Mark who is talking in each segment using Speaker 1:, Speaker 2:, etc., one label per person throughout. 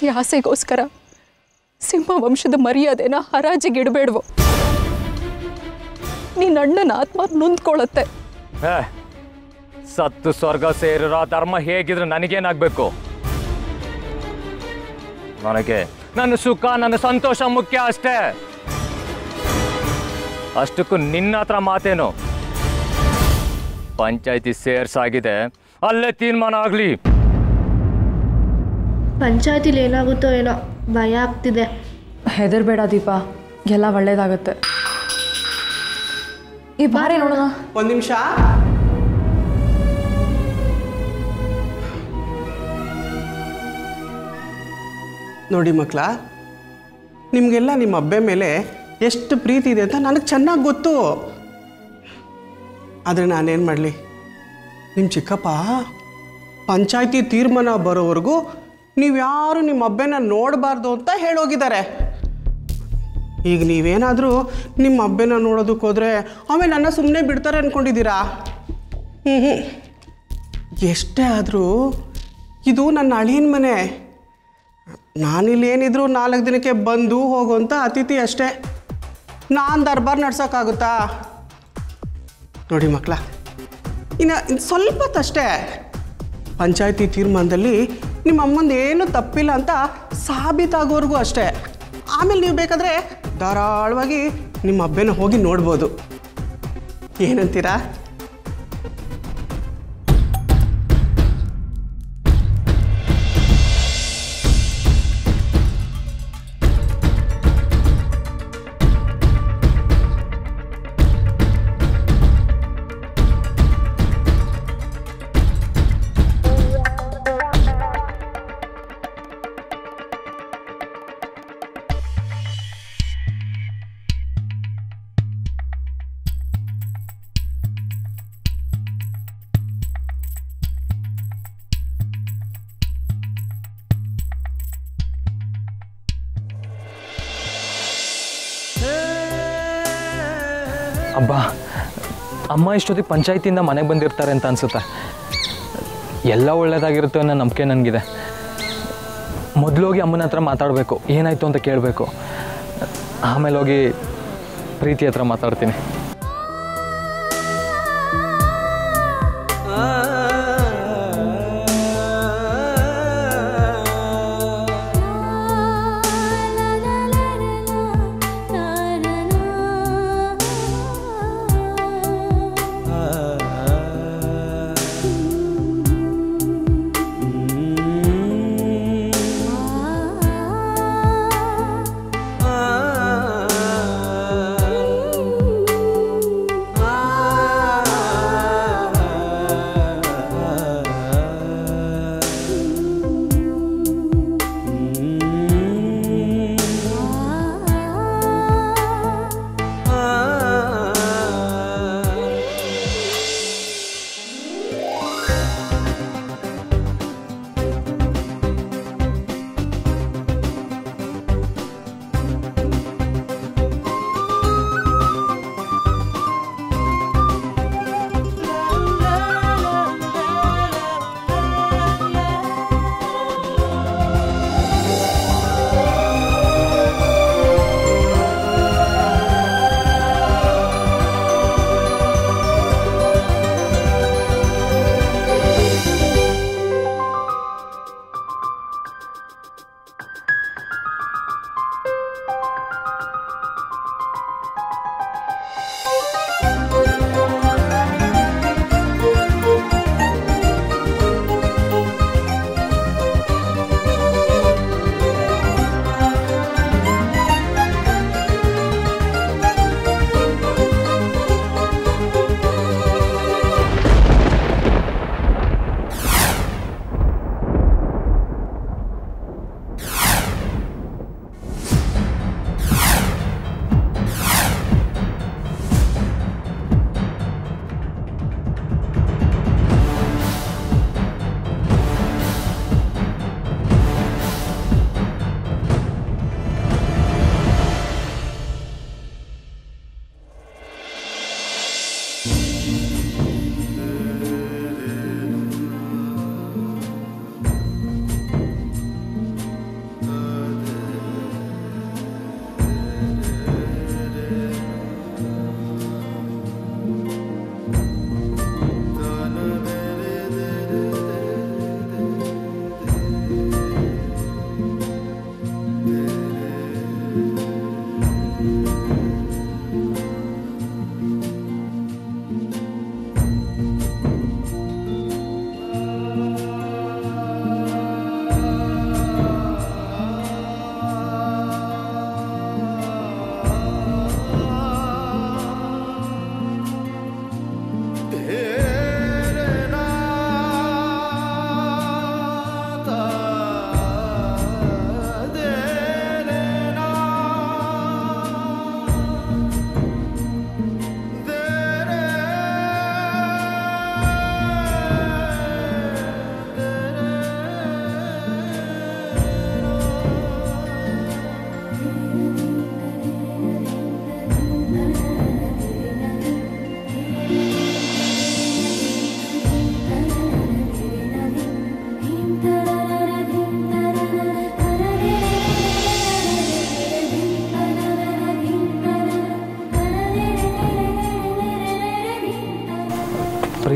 Speaker 1: ಈ ಆಸೆಗೋಸ್ಕರ ಸಿಂಹ ವಂಶದ ಮರ್ಯಾದೆನ ಹರಾಜಿಗಿಡಬೇಡ್ವೋ ನಿನ್ನ ಅಣ್ಣನ ಆತ್ಮ ನೊಂದ್ಕೊಳ್ಳುತ್ತೆ
Speaker 2: ಏ ಸತ್ತು ಸ್ವರ್ಗ ಸೇರಿರೋ ಆ ಧರ್ಮ ಹೇಗಿದ್ರೆ ನನಗೇನಾಗಬೇಕು ನನಗೆ ನನ್ನ ಸುಖ ನನ್ನ ಸಂತೋಷ ಮುಖ್ಯ ಅಷ್ಟೇ ಅಷ್ಟಕ್ಕೂ ನಿನ್ನ ಹತ್ರ ಮಾತೇನು ಪಂಚಾಯತಿ ಸೇರ್ಸಾಗಿದೆ ಅಲ್ಲೇ ತೀರ್ಮಾನ ಆಗಲಿ
Speaker 3: ಪಂಚಾಯತಿಲಿ ಏನಾಗುತ್ತೋ ಏನೋ ಭಯ ಆಗ್ತಿದೆ
Speaker 4: ಹೆದರ್ಬೇಡ ದೀಪ ಎಲ್ಲ ಒಳ್ಳೇದಾಗತ್ತೆ ಈ ಬಾರಿ ನೋಡೋಣ
Speaker 5: ಒಂದು ನಿಮಿಷ ನೋಡಿ ಮಕ್ಕಳ ನಿಮಗೆಲ್ಲ ನಿಮ್ಮ ಅಬ್ಬೆ ಮೇಲೆ ಎಷ್ಟು ಪ್ರೀತಿ ಇದೆ ಅಂತ ನನಗೆ ಚೆನ್ನಾಗಿ ಗೊತ್ತು ಆದರೆ ನಾನೇನು ಮಾಡಲಿ ನಿಮ್ಮ ಚಿಕ್ಕಪ್ಪ ಪಂಚಾಯತಿ ತೀರ್ಮಾನ ಬರೋವರೆಗೂ ನೀವು ಯಾರು ನಿಮ್ಮ ಅಬ್ಬೆನ ನೋಡಬಾರ್ದು ಅಂತ ಹೇಳೋಗಿದ್ದಾರೆ ಈಗ ನೀವೇನಾದರೂ ನಿಮ್ಮ ಅಬ್ಬೆನ ನೋಡೋದಕ್ಕೆ ಹೋದರೆ ಆಮೇಲೆ ನನ್ನ ಸುಮ್ಮನೆ ಬಿಡ್ತಾರೆ ಅಂದ್ಕೊಂಡಿದ್ದೀರಾ ಹ್ಞೂ ಹ್ಞೂ ಎಷ್ಟೇ ಆದರೂ ಇದು ನನ್ನ ಅಳಿಯನ ಮನೆ ನಾನಿಲ್ಲಿ ಏನಿದ್ರು ನಾಲ್ಕು ದಿನಕ್ಕೆ ಬಂದು ಹೋಗುವಂಥ ಅತಿಥಿ ಅಷ್ಟೇ ನಾನು ದರ್ಬಾರ್ ನಡ್ಸೋಕ್ಕಾಗುತ್ತಾ ನೋಡಿ ಮಕ್ಕಳ ಇನ್ನು ಇನ್ನು ಸ್ವಲ್ಪ ಹೊತ್ತಷ್ಟೇ ಪಂಚಾಯತಿ ತೀರ್ಮಾನದಲ್ಲಿ ನಿಮ್ಮ ಅಮ್ಮಂದು ಏನು ತಪ್ಪಿಲ್ಲ ಅಂತ ಸಾಬೀತಾಗೋವರೆಗೂ ಅಷ್ಟೇ ಆಮೇಲೆ ನೀವು ಬೇಕಾದರೆ ಧಾರಾಳವಾಗಿ ನಿಮ್ಮ ಅಬ್ಬೆನ ಹೋಗಿ ನೋಡ್ಬೋದು ಏನಂತೀರಾ
Speaker 6: ಅಬ್ಬ ಅಮ್ಮ ಇಷ್ಟೊತ್ತಿಗೆ ಪಂಚಾಯತಿಯಿಂದ ಮನೆಗೆ ಬಂದಿರ್ತಾರೆ ಅಂತ ಅನ್ಸುತ್ತೆ ಎಲ್ಲ ಒಳ್ಳೇದಾಗಿರುತ್ತೆ ಅನ್ನೋ ನಂಬಿಕೆ ನನಗಿದೆ ಮೊದಲು ಹೋಗಿ ಅಮ್ಮನ ಹತ್ರ ಮಾತಾಡಬೇಕು ಏನಾಯಿತು ಅಂತ ಕೇಳಬೇಕು ಆಮೇಲೆ ಹೋಗಿ ಪ್ರೀತಿ ಹತ್ರ ಮಾತಾಡ್ತೀನಿ
Speaker 5: ಆ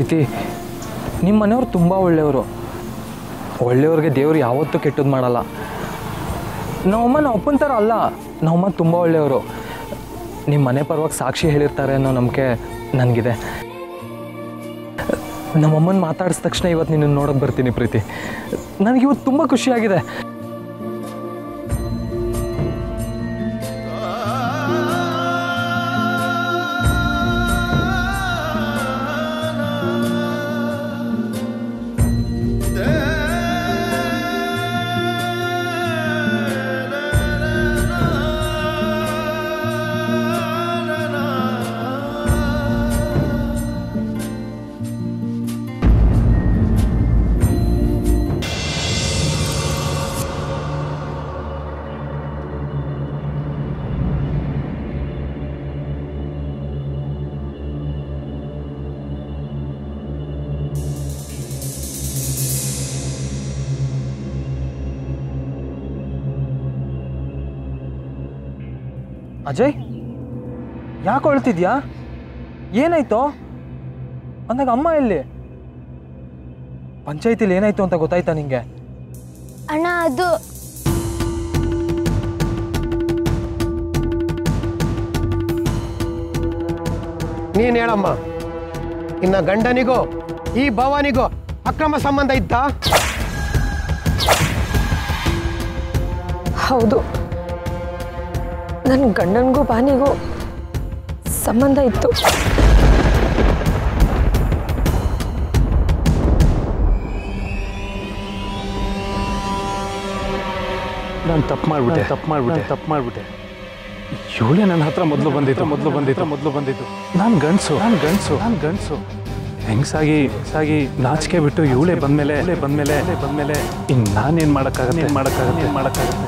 Speaker 6: ಪ್ರೀತಿ ನಿಮ್ಮ ಮನೆಯವ್ರು ತುಂಬ ಒಳ್ಳೆಯವರು ಒಳ್ಳೆಯವ್ರಿಗೆ ದೇವ್ರು ಯಾವತ್ತೂ ಕೆಟ್ಟದ್ದು ಮಾಡಲ್ಲ ನಮ್ಮಮ್ಮ ನಮ್ಮ ಅಪ್ಪನ ಥರ ಅಲ್ಲ ನಮ್ಮಮ್ಮ ತುಂಬ ಒಳ್ಳೆಯವರು ನಿಮ್ಮ ಮನೆ ಪರವಾಗಿ ಸಾಕ್ಷಿ ಹೇಳಿರ್ತಾರೆ ಅನ್ನೋ ನಂಬಿಕೆ ನನಗಿದೆ ನಮ್ಮಮ್ಮನ ಮಾತಾಡಿದ ತಕ್ಷಣ ಇವತ್ತು ನಿನ್ನನ್ನು ನೋಡೋಕೆ ಬರ್ತೀನಿ ಪ್ರೀತಿ ನನಗೆ ಇವತ್ತು ತುಂಬ ಖುಷಿಯಾಗಿದೆ ಅಜಯ್ ಯಾಕೆ ಅಳ್ತಿದ್ಯಾ ಏನಾಯ್ತು ಅಂದಾಗ ಅಮ್ಮ ಎಲ್ಲಿ ಪಂಚಾಯತಿಲಿ ಏನಾಯ್ತು ಅಂತ ಗೊತ್ತಾಯ್ತಾ ನಿಂಗೆ
Speaker 3: ಅಣ್ಣ ಅದು
Speaker 7: ನೀನು ಹೇಳಮ್ಮ ಇನ್ನ ಗಂಡನಿಗೋ ಈ ಭವಾನಿಗೋ ಅಕ್ರಮ ಸಂಬಂಧ ಇತ್ತಾ
Speaker 1: ಹೌದು ನನ್ನ ಗಂಡನಿಗೂ ಬಾನಿಗೂ ಸಂಬಂಧ ಇತ್ತು
Speaker 8: ನಾನು ತಪ್ಪು ಮಾಡಿಬಿಟ್ಟೆ ತಪ್ಪು ಮಾಡಿಬಿಟ್ಟೆ ತಪ್ಪು ಮಾಡಿಬಿಟ್ಟೆ ಇವಳೇ ನನ್ನ ಹತ್ರ ಮೊದಲು ಬಂದಿತ್ತು ಮೊದಲು ಬಂದಿತ್ತು ಮೊದಲು ಬಂದಿತ್ತು ನಾನು ಗಂಡಸು ನಾನು ಗಂಡಸು ನಾನು ಗಂಡಸು ಹೆಂಗ್ಸಾಗಿ ಸಾಗಿ ನಾಚಿಕೆ ಬಿಟ್ಟು ಇವಳೇ ಬಂದಮೇಲೆ ಬಂದಮೇಲೆ ಬಂದಮೇಲೆ ಇನ್ನು ನಾನೇನು ಮಾಡೋಕ್ಕಾಗತ್ತೆ ಏನು ಮಾಡೋಕ್ಕಾಗತ್ತೆ ಏನು ಮಾಡೋಕ್ಕಾಗತ್ತೆ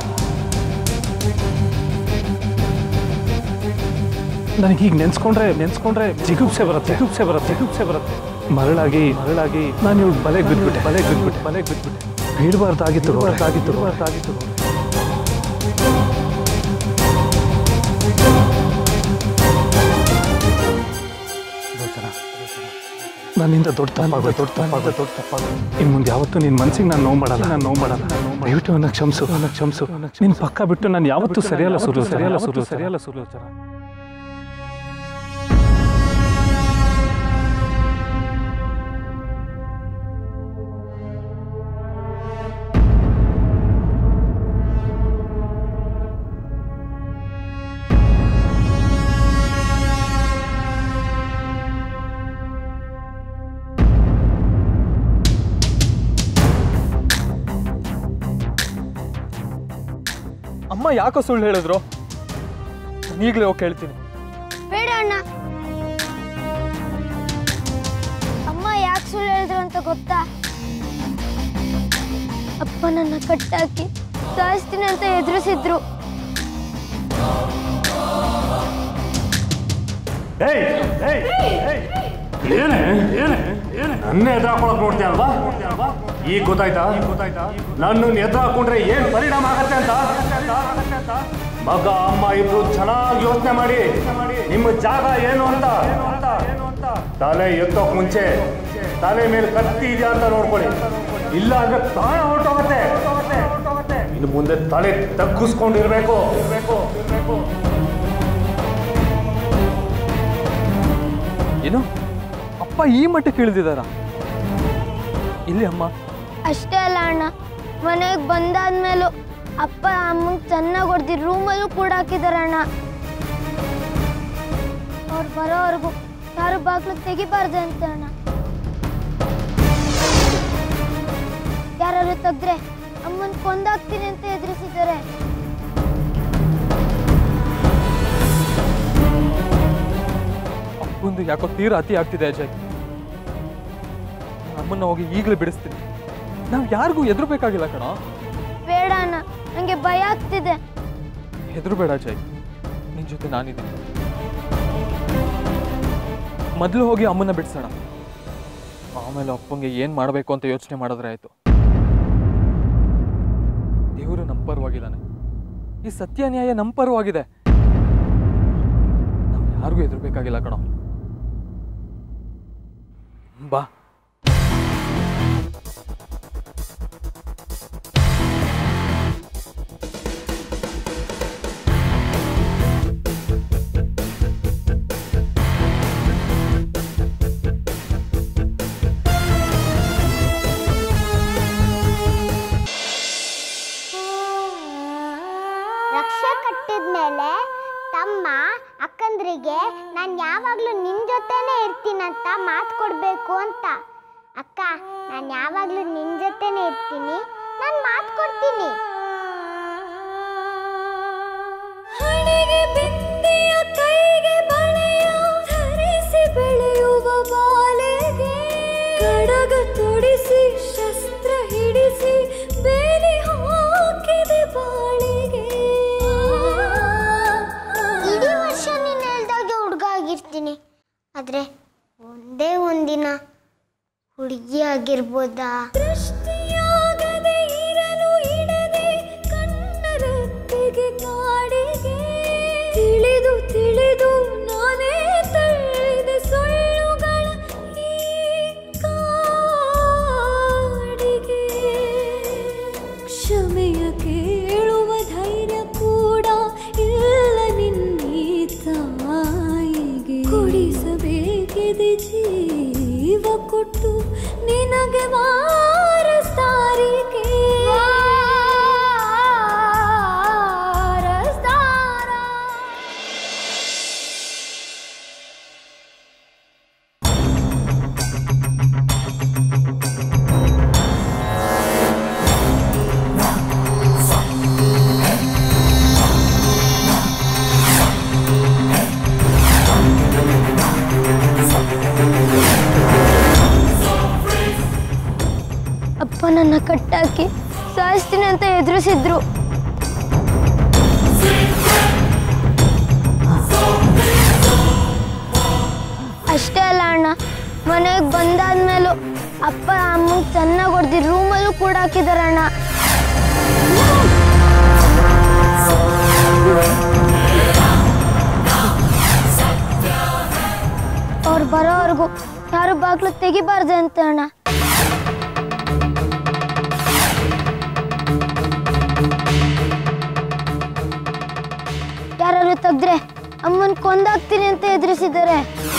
Speaker 8: ನನಗೆ ಈಗ ನೆನ್ಸ್ಕೊಂಡ್ರೆ ನೆನ್ಸ್ಕೊಂಡ್ರೆ ಜಿಗುಪ್ಸೆ ಬರುತ್ತೆ ಜಿಗುಪ್ಸೆ ಬರುತ್ತೆ ಜಿಗುಪ್ಸೆ ಬರುತ್ತೆ ಮರಳಾಗಿ ಮರಳಾಗಿ ನಾನು ಇವಳು ಬಲೆಗೆ ಬಿದ್ದುಬಿಟ್ಟೆ ಬಲೆಗೆ ಬಿದ್ದುಬಿಟ್ಟೆ ಬಲೆಗೆ ಬಿದ್ದುಬಿಟ್ಟೆ ಬೀಳಬಾರ್ದಾಗಿತ್ತು ಬೀಳಬಾರ್ದಾಗಿತ್ತು ಬೀಳಬಾರ್ದಾಗಿತ್ತು ನನ್ನಿಂದ ದೊಡ್ಡ ತಪ್ಪಾಗ ದೊಡ್ಡ ತಪ್ಪಾಗ ದೊಡ್ಡ ತಪ್ಪಾಗ ಇನ್ನು ಮುಂದೆ ಯಾವತ್ತೂ ನಿನ್ನ ಮನಸ್ಸಿಗೆ ನಾನು ನೋವು ಮಾಡಲ್ಲ ನಾನು ನೋವು ಮಾಡಲ್ಲ ದಯವಿಟ್ಟು ನನ್ನ ಕ್ಷಮಿಸು ನನ್ನ ಕ್ಷಮಿಸು ನಿನ್ನ ಪಕ್ಕ ಬಿಟ್ಟು ನಾನು ಯಾವತ್ತೂ ಸರಿಯಲ್ಲ ಸುರು ಸರಿಯಲ್ಲ ಸುರು ಸರಿಯಲ್ಲ ಸುಲೋಚನ
Speaker 6: ಅಮ್ಮ ಯಾಕೋ ಸುಳ್ಳು ಹೇಳಿದ್ರು ನಾನು ಈಗಲೇ ಹೋಗಿ ಕೇಳ್ತೀನಿ
Speaker 3: ಬೇಡ ಅಣ್ಣ ಅಮ್ಮ ಯಾಕೆ ಸುಳ್ಳು ಹೇಳಿದ್ರು ಅಂತ ಗೊತ್ತಾ ಅಪ್ಪ ನನ್ನ ಕಟ್ಟಾಕಿ ಸಾಯಿಸ್ತೀನಿ ಅಂತ ಎದುರಿಸಿದ್ರು
Speaker 8: ಏನೇ ಏನೇ ಏನೇ ನನ್ನ ಎದುರು ಹಾಕೊಳಕ್ ನೋಡ್ತೀಯ ಅಲ್ವಾ ಈಗ ಗೊತ್ತಾಯ್ತಾ ಗೊತ್ತಾಯ್ತಾ ನನ್ನನ್ನು ಎದುರು ಹಾಕೊಂಡ್ರೆ ಏನ್ ಪರಿಣಾಮ ಆಗತ್ತೆ ಅಂತ ಮಗ ಅಮ್ಮ ಇಬ್ರು ಚೆನ್ನಾಗಿ ಯೋಚನೆ ಮಾಡಿ ನಿಮ್ಮ ಜಾಗ ಏನು ಅಂತ ತಲೆ ಎತ್ತೋಕ್ ಮುಂಚೆ ತಲೆ ಮೇಲೆ ಕತ್ತಿ ಇದೆಯಾ ಅಂತ ನೋಡ್ಕೊಳ್ಳಿ ಇಲ್ಲ ಅಂದ್ರೆ ಪ್ರಾಣ ಹೊರಟೋಗತ್ತೆ ಇನ್ನು ಮುಂದೆ ತಲೆ ತಗ್ಗಿಸ್ಕೊಂಡಿರ್ಬೇಕು ಇರ್ಬೇಕು ಇರ್ಬೇಕು
Speaker 6: ಏನು ಅಪ್ಪ ಈ ಮಟ್ಟಕ್ಕೆ ಇಳಿದಿದ್ದಾರ ಇಲ್ಲಿ ಅಮ್ಮ
Speaker 3: ಅಷ್ಟೇ ಅಲ್ಲ ಅಣ್ಣ ಮನೆಗೆ ಬಂದಾದ್ಮೇಲೂ ಅಪ್ಪ ಅಮ್ಮಂಗೆ ಚೆನ್ನಾಗಿ ಹೊಡೆದಿ ರೂಮಲ್ಲೂ ಕೂಡ ಹಾಕಿದಾರೆ ಅಣ್ಣ ಅವ್ರು ಬರೋವರೆಗೂ ಯಾರು ಬಾಗ್ಲು ತೆಗಿಬಾರ್ದು ಅಂತ ಅಣ್ಣ ಯಾರು ತೆಗ್ದ್ರೆ ಅಮ್ಮನ್ ಕೊಂದಾಕ್ತೀನಿ ಅಂತ ಎದುರಿಸಿದ್ದಾರೆ
Speaker 6: ಅಪ್ಪಂದು ಯಾಕೋ ತೀರಾ ಅತಿ ಆಗ್ತಿದೆ ಅಜಯ್ ಅಮ್ಮನ್ನ ಹೋಗಿ ಈಗಲೇ ಬಿಡಿಸ್ತೀನಿ ನಾವು ಯಾರಿಗೂ ಎದುರಬೇಕಾಗಿಲ್ಲ ಕಣ
Speaker 3: ಬೇಡ ಅಣ್ಣ ನನಗೆ ಭಯ ಆಗ್ತಿದೆ
Speaker 6: ಹೆದರು ಬೇಡ ಅಜಯ್ ನಿನ್ನ ಜೊತೆ ನಾನಿದ್ದೀನಿ ಮೊದಲು ಹೋಗಿ ಅಮ್ಮನ್ನ ಬಿಡಿಸೋಣ ಆಮೇಲೆ ಅಪ್ಪಂಗೆ ಏನು ಮಾಡಬೇಕು ಅಂತ ಯೋಚನೆ ಮಾಡಿದ್ರೆ ಆಯಿತು ದೇವರು ನಮ್ಮ ಪರವಾಗಿದ್ದಾನೆ ಈ ಸತ್ಯ ನ್ಯಾಯ ನಮ್ಮ ಪರವಾಗಿದೆ ನಾವು ಯಾರಿಗೂ ಎದುರಬೇಕಾಗಿಲ್ಲ ಕಣೋ ಬಾ
Speaker 3: ನಾನು ಯಾವಾಗಲೂ ನಿನ್ನ ಜೊತೆನೇ ಇರ್ತೀನಂತ ಮಾತು ಕೊಡಬೇಕು ಅಂತ ಅಕ್ಕ ನಾನು ಯಾವಾಗಲೂ ನಿನ್ನ ಜೊತೆನೇ ಇರ್ತೀನಿ ನಾನು ಮಾತು ಕೊಡ್ತೀನಿ
Speaker 9: ಹಣೆಗೆ ಬಿಂದಿಯ ಕೈಗೆ ಬಳೆಯ ಧರಿಸಿ ಬೆಳೆಯುವ ಬಾಲೆಗೆ ಕಡಗ ತೊಡಿಸಿ ಶಸ್ತ್ರ ಹಿಡಿಸಿ ಬೇಲಿ ಹಾಕಿದೆ ಬಾಳಿಗೆ
Speaker 3: ಇಡೀ ವರ್ಷ ನೀನು ಹೇಳ್ದಾಗೆ ಹುಡುಗ ಆಗಿರ್ತೀನಿ ಆದರೆ ಒಂದೇ ಒಂದಿನ ಹುಡುಗಿ ಆಗಿರ್ಬೋದಾ
Speaker 9: ದೃಷ್ಟಿಯಾಗದೆ ಇರಲು ಇಡದೆ ಕಣ್ಣರತ್ತೆಗೆ ಕಾಡಿಗೆ ತಿಳಿದು ತಿಳಿದು ನಾನೇ ತಳ್ಳಿದೆ ಸುಳ್ಳುಗಳ ಈ ಕಾಡಿಗೆ ಕ್ಷಮೆಯ ಕೇಳುವ ಧೈರ್ಯ ಕೂಡ ಇಲ್ಲ ನಿನ್ನೀ ತಾಯಿಗೆ ಕೊಡಿಸಬೇಕಿದೆ ಜೀವ ಕೊಟ್ಟು ನಿನಗೆ ವಾರಸ್ತಾರಿಗೆ
Speaker 3: ಅಪ್ಪ ನನ್ನ ಕಟ್ಟಾಕಿ ಸಾಯಿಸ್ತೀನಿ ಅಂತ ಎದುರಿಸಿದ್ರು ಅಷ್ಟೇ ಅಲ್ಲ ಅಣ್ಣ ಮನೆಗೆ ಬಂದಾದ್ಮೇಲೂ ಅಪ್ಪ ಅಮ್ಮಂಗೆ ಚೆನ್ನಾಗಿ ಹೊಡೆದಿ ರೂಮಲ್ಲೂ ಕೂಡ ಹಾಕಿದಾರೆ ಅಣ್ಣ ಅವ್ರು ಬರೋವರೆಗೂ ಯಾರು ಬಾಗ್ಲು ತೆಗಿಬಾರ್ದು ಅಂತ ಅಣ್ಣ ಯಾರು ತೆಗ್ದ್ರೆ ಅಮ್ಮನ್ ಕೊಂದಾಕ್ತೀನಿ ಅಂತ ಎದುರಿಸಿದ್ದಾರೆ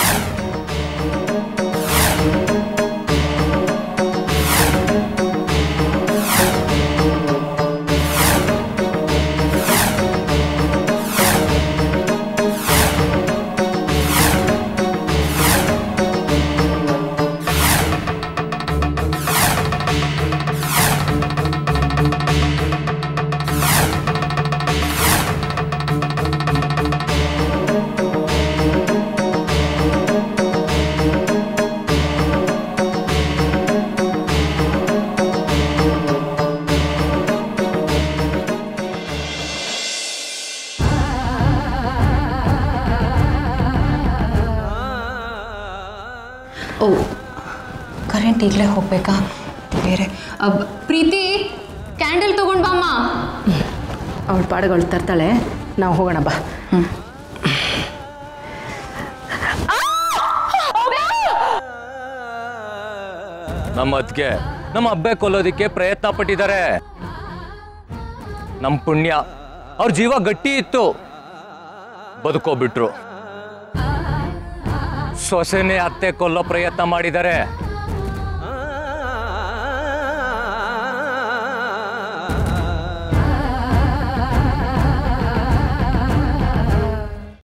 Speaker 4: ಓ ಕರೆಂಟ್ ಈಗಲೇ ಹೋಗ್ಬೇಕಾ ಬೇರೆ ಅಬ್
Speaker 10: ಪ್ರೀತಿ ಕ್ಯಾಂಡಲ್ ತಗೊಂಡ್ ಬಾಮ್ಮ
Speaker 4: ಅವಳ ಪಾಡುಗಳು ತರ್ತಾಳೆ ನಾವು ಹೋಗೋಣ ಬಾ
Speaker 2: ನಮ್ಮ ಅದ್ಗೆ ನಮ್ಮ ಅಬ್ಬೆ ಕೊಲ್ಲೋದಿಕ್ಕೆ ಪ್ರಯತ್ನ ಪಟ್ಟಿದ್ದಾರೆ ನಮ್ಮ ಪುಣ್ಯ ಅವ್ರ ಜೀವ ಗಟ್ಟಿ ಇತ್ತು ಬದುಕೋಬಿಟ್ರು ಸೊಸೆನೆ ಅತ್ತೆ ಕೊಲ್ಲೋ ಪ್ರಯತ್ನ ಮಾಡಿದ್ದಾರೆ